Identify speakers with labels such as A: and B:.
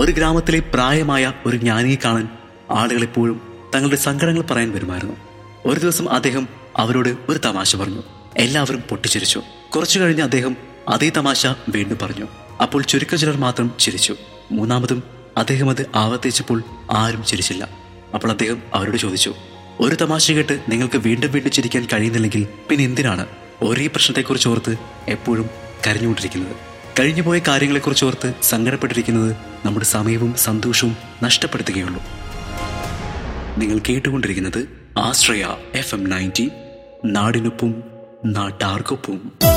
A: ഒരു ഗ്രാമത്തിലെ പ്രായമായ ഒരു ജ്ഞാനിയെ കാണാൻ ആളുകൾ എപ്പോഴും തങ്ങളുടെ സങ്കടങ്ങൾ പറയാൻ വരുമായിരുന്നു ഒരു ദിവസം അദ്ദേഹം അവരോട് ഒരു തമാശ പറഞ്ഞു എല്ലാവരും പൊട്ടിച്ചിരിച്ചു കുറച്ചു കഴിഞ്ഞ് അദ്ദേഹം അതേ തമാശ വീണ്ടും പറഞ്ഞു അപ്പോൾ ചുരുക്കം ചിലർ മാത്രം ചിരിച്ചു മൂന്നാമതും അദ്ദേഹം അത് ആവർത്തിച്ചപ്പോൾ ആരും ചിരിച്ചില്ല അപ്പോൾ അദ്ദേഹം അവരോട് ചോദിച്ചു ഒരു തമാശ കേട്ട് നിങ്ങൾക്ക് വീണ്ടും വീണ്ടും ചിരിക്കാൻ കഴിയുന്നില്ലെങ്കിൽ പിന്നെ എന്തിനാണ് ഒരേ പ്രശ്നത്തെക്കുറിച്ച് ഓർത്ത് എപ്പോഴും കരഞ്ഞുകൊണ്ടിരിക്കുന്നത് കഴിഞ്ഞുപോയ കാര്യങ്ങളെക്കുറിച്ച് ഓർത്ത് സങ്കടപ്പെട്ടിരിക്കുന്നത് നമ്മുടെ സമയവും സന്തോഷവും നഷ്ടപ്പെടുത്തുകയുള്ളൂ നിങ്ങൾ കേട്ടുകൊണ്ടിരിക്കുന്നത് ആശ്രയ എഫ് എം നയൻറ്റി നാടിനൊപ്പം നാട്ടാർക്കൊപ്പം